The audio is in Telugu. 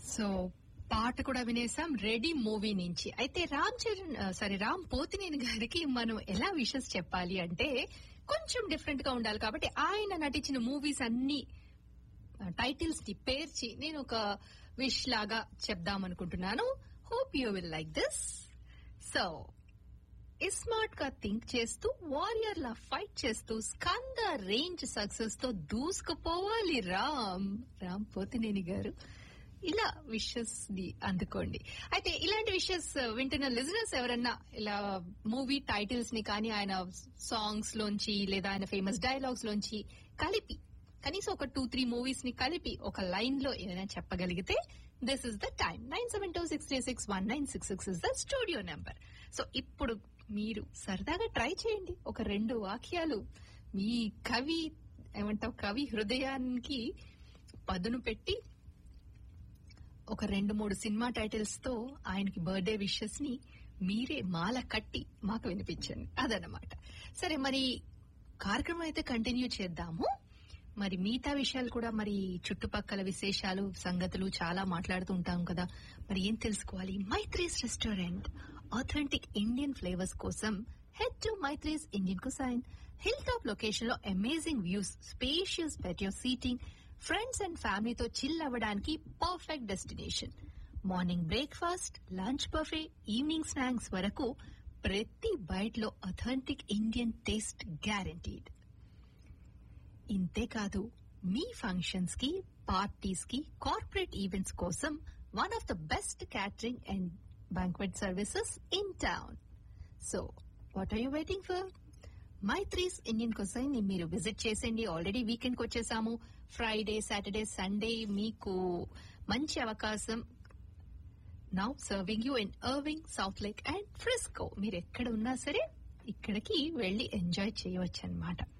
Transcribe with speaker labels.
Speaker 1: సో పాట కూడా వినేసాం రెడీ మూవీ నుంచి అయితే రామ్ చరణ్ సారీ రామ్ పోతినేని గారికి మనం ఎలా విషెస్ చెప్పాలి అంటే కొంచెం డిఫరెంట్ గా ఉండాలి కాబట్టి ఆయన నటించిన మూవీస్ అన్ని టైటిల్స్ ని పేర్చి నేను ఒక విష్ లాగా చెప్దాం అనుకుంటున్నాను hope you will like this so smart గా థింక్ చేస్తూ వారియర్ లా ఫైట్ చేస్తూ స్కంద రేంజ్ సక్సెస్ తో దూసుకుపోవాలి రామ్ రామ్ పోతినేని గారు ఇలా విషెస్ ని అందుకోండి అయితే ఇలాంటి విషెస్ వింటున్న లిజనర్స్ ఎవరన్నా ఇలా మూవీ టైటిల్స్ ని కానీ ఆయన సాంగ్స్ లోంచి లేదా ఆయన ఫేమస్ డైలాగ్స్ లోంచి కలిపి కనీసం ఒక టూ త్రీ మూవీస్ ని కలిపి ఒక లైన్ లో ఏదైనా చెప్పగలిగితే this is the time nine seven two six three six one nine six six is the studio number so ఇప్పుడు మీరు సరదాగా ట్రై చేయండి ఒక రెండు వాక్యాలు మీ కవి ఏమంటావు కవి హృదయానికి పదును పెట్టి ఒక రెండు మూడు సినిమా టైటిల్స్ తో ఆయనకి బర్త్డే విషెస్ ని మీరే మాల కట్టి మాకు వినిపించండి అదనమాట సరే మరి కార్యక్రమం అయితే కంటిన్యూ చేద్దాము మరి మిగతా విషయాలు కూడా మరి చుట్టుపక్కల విశేషాలు సంగతులు చాలా మాట్లాడుతూ ఉంటాం కదా మరి ఏం తెలుసుకోవాలి Maithri's restaurant authentic Indian flavours కోసం head to Maithri's Indian cuisine hill top location లో amazing views spacious better seating friends and ఫ్యామిలీతో చిల్ అవ్వడానికి perfect destination morning breakfast lunch buffet evening snacks వరకు ప్రతి బైట్ లో అథెంటిక్ ఇండియన్ టేస్ట్ గ్యారంటీడ్ ఇంతే కాదు మీ ఫంక్షన్స్ కి పార్టీస్ కి కార్పొరేట్ ఈవెంట్స్ కోసం one of the best catering and banquet services in town so what are you waiting for Maithri's Indian cuisine ని మీరు విజిట్ చేసేయండి ఆల్రెడీ వీకెండ్ కి వచ్చేసాము ఫ్రైడే సాటర్డే సండే మీకు మంచి అవకాశం now serving you in Irving Southlake and Frisco మీరు ఎక్కడ ఉన్నా సరే ఇక్కడికి వెళ్లి ఎంజాయ్ చేయవచ్చు అనమాట